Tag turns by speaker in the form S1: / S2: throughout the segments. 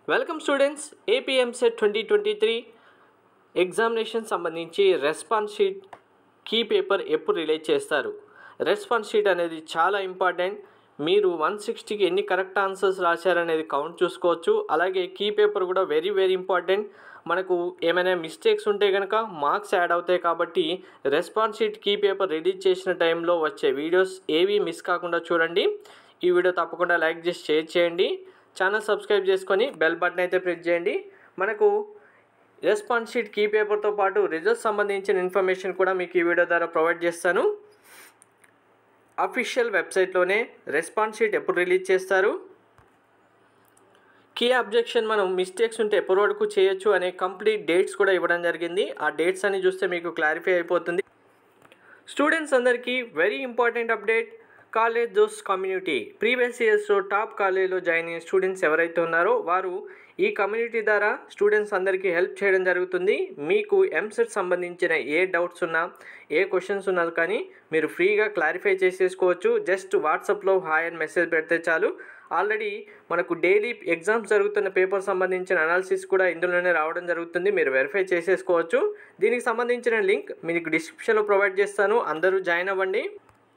S1: welcome students AP EAMCET twenty twenty three examination సంబంధించి response sheet key paper ఎప్పుడు release చేస్తారు response sheet అనేది చాలా ఇంపార్టెంట్ మీరు వన్ సిక్స్టీకి ఎన్ని కరెక్ట్ ఆన్సర్స్ రాశారనేది కౌంట్ చూసుకోవచ్చు అలాగే కీ పేపర్ కూడా వెరీ వెరీ ఇంపార్టెంట్ మనకు ఏమైనా మిస్టేక్స్ ఉంటే కనుక మార్క్స్ యాడ్ అవుతాయి కాబట్టి response sheet key paper release చేసిన టైంలో వచ్చే వీడియోస్ ఏవి మిస్ కాకుండా చూడండి ఈ వీడియో తప్పకుండా లైక్ చేసి షేర్ చేయండి ఛానల్ సబ్స్క్రైబ్ చేసుకొని బెల్ బటన్ అయితే ప్రెస్ చేయండి మనకు రెస్పాన్స్ షీట్ కీ పేపర్తో పాటు రిజల్ట్స్ సంబంధించిన ఇన్ఫర్మేషన్ కూడా మీకు ఈ వీడియో ద్వారా ప్రొవైడ్ చేస్తాను అఫీషియల్ వెబ్సైట్లోనే రెస్పాన్స్ షీట్ ఎప్పుడు రిలీజ్ చేస్తారు కీ అబ్జెక్షన్ మనం మిస్టేక్స్ ఉంటే ఎప్పటి వరకు చేయొచ్చు అనే కంప్లీట్ డేట్స్ కూడా ఇవ్వడం జరిగింది ఆ డేట్స్ అని చూస్తే మీకు క్లారిఫై అయిపోతుంది స్టూడెంట్స్ అందరికీ very important update college those community previous ఇయర్స్లో టాప్ కాలేజ్లో జాయిన్ అయిన స్టూడెంట్స్ ఎవరైతే ఉన్నారో వారు ఈ కమ్యూనిటీ ద్వారా స్టూడెంట్స్ అందరికీ హెల్ప్ చేయడం జరుగుతుంది మీకు ఎంసెట్ సంబంధించిన ఏ డౌట్స్ ఉన్నా ఏ క్వశ్చన్స్ ఉన్నా కానీ మీరు ఫ్రీగా క్లారిఫై చేసేసుకోవచ్చు జస్ట్ వాట్సాప్లో హాయ్ అని మెసేజ్ పెడితే చాలు ఆల్రెడీ మనకు డైలీ ఎగ్జామ్స్ జరుగుతున్న పేపర్ సంబంధించిన అనాలిసిస్ కూడా ఇందులోనే రావడం జరుగుతుంది మీరు వెరిఫై చేసేసుకోవచ్చు దీనికి సంబంధించిన లింక్ మీకు డిస్క్రిప్షన్లో ప్రొవైడ్ చేస్తాను అందరూ జాయిన్ అవ్వండి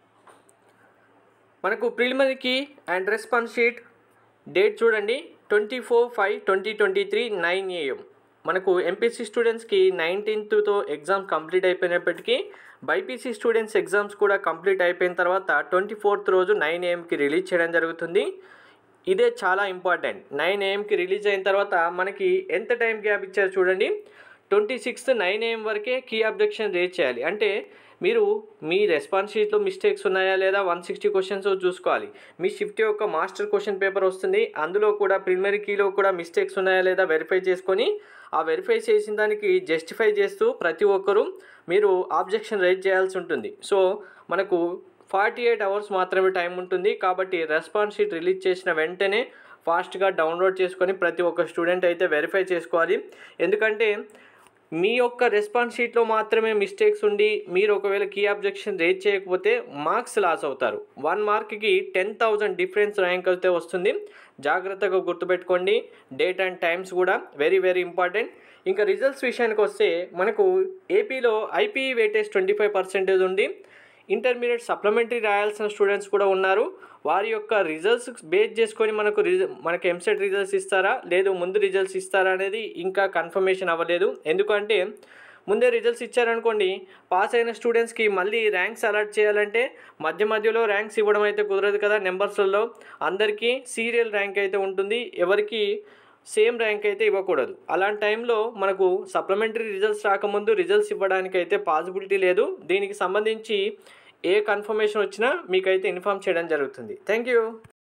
S1: మనకు ప్రిలిమినరీకి అండ్ రెస్పాన్స్ షీట్ డేట్ చూడండి twenty four five twenty twenty three nine AM మనకు ఎంపీసీ స్టూడెంట్స్కి నైన్టీన్త్తో ఎగ్జామ్ కంప్లీట్ అయిపోయినప్పటికీ బైపీసీ స్టూడెంట్స్ ఎగ్జామ్స్ కూడా కంప్లీట్ అయిపోయిన తర్వాత ట్వంటీ ఫోర్త్ రోజు నైన్ ఏఎంకి రిలీజ్ చేయడం జరుగుతుంది ఇదే చాలా ఇంపార్టెంట్ నైన్ ఏఎంకి రిలీజ్ అయిన తర్వాత మనకి ఎంత టైం గ్యాప్ ఇచ్చారు చూడండి ట్వంటీ సిక్స్త్ నైన్ ఏఎం వరకే కీ అబ్జెక్షన్ రేజ్ చేయాలి అంటే మీరు మీ రెస్పాన్స్ షీట్లో మిస్టేక్స్ ఉన్నాయా లేదా వన్ సిక్స్టీ క్వశ్చన్స్ చూసుకోవాలి మీ షిఫ్ట్ యొక్క మాస్టర్ క్వశ్చన్ పేపర్ వస్తుంది అందులో కూడా ప్రిలిమినరీ కీలో కూడా మిస్టేక్స్ ఉన్నాయా లేదా వెరిఫై చేసుకొని ఆ వెరిఫై చేసిన దానికి జస్టిఫై చేస్తూ ప్రతి ఒక్కరూ మీరు ఆబ్జెక్షన్ రైజ్ చేయాల్సి ఉంటుంది సో మనకు ఫార్టీ ఎయిట్ అవర్స్ మాత్రమే టైం ఉంటుంది కాబట్టి రెస్పాన్స్ షీట్ రిలీజ్ చేసిన వెంటనే ఫాస్ట్గా డౌన్లోడ్ చేసుకొని ప్రతి ఒక్క స్టూడెంట్ అయితే వెరిఫై చేసుకోవాలి ఎందుకంటే మీ యొక్క రెస్పాన్స్ షీట్లో మాత్రమే మిస్టేక్స్ ఉండి మీరు ఒకవేళ కీ అబ్జెక్షన్ రేజ్ చేయకపోతే మార్క్స్ లాస్ అవుతారు వన్ మార్క్కి టెన్ థౌజండ్ డిఫరెన్స్ ర్యాంక్ అయితే వస్తుంది జాగ్రత్తగా గుర్తుపెట్టుకోండి డేట్ అండ్ టైమ్స్ కూడా వెరీ వెరీ ఇంపార్టెంట్ ఇంకా రిజల్ట్స్ విషయానికి వస్తే మనకు ఏపీలో IPE weightage twenty five percentage ఉంది ఇంటర్మీడియట్ సప్లిమెంటరీ రాయాల్సిన స్టూడెంట్స్ కూడా ఉన్నారు వారి యొక్క రిజల్ట్స్ బేస్ చేసుకొని మనకు రిజ మనకి ఎంసెట్ రిజల్ట్స్ ఇస్తారా లేదు ముందు రిజల్ట్స్ ఇస్తారా అనేది ఇంకా కన్ఫర్మేషన్ అవ్వలేదు ఎందుకంటే ముందే రిజల్ట్స్ ఇచ్చారనుకోండి పాస్ అయిన స్టూడెంట్స్కి మళ్ళీ ర్యాంక్స్ అలాట్ చేయాలంటే మధ్య మధ్యలో ర్యాంక్స్ ఇవ్వడం అయితే కుదరదు కదా నెంబర్స్లలో అందరికీ సీరియల్ ర్యాంక్ అయితే ఉంటుంది ఎవరికి సేమ్ ర్యాంక్ అయితే ఇవ్వకూడదు అలాంటి టైంలో మనకు సప్లిమెంటరీ రిజల్ట్స్ రాకముందు రిజల్ట్స్ ఇవ్వడానికి అయితే పాసిబిలిటీ లేదు దీనికి సంబంధించి ఏ కన్ఫర్మేషన్ వచ్చినా మీకైతే ఇన్ఫామ్ చేయడం జరుగుతుంది థ్యాంక్ యూ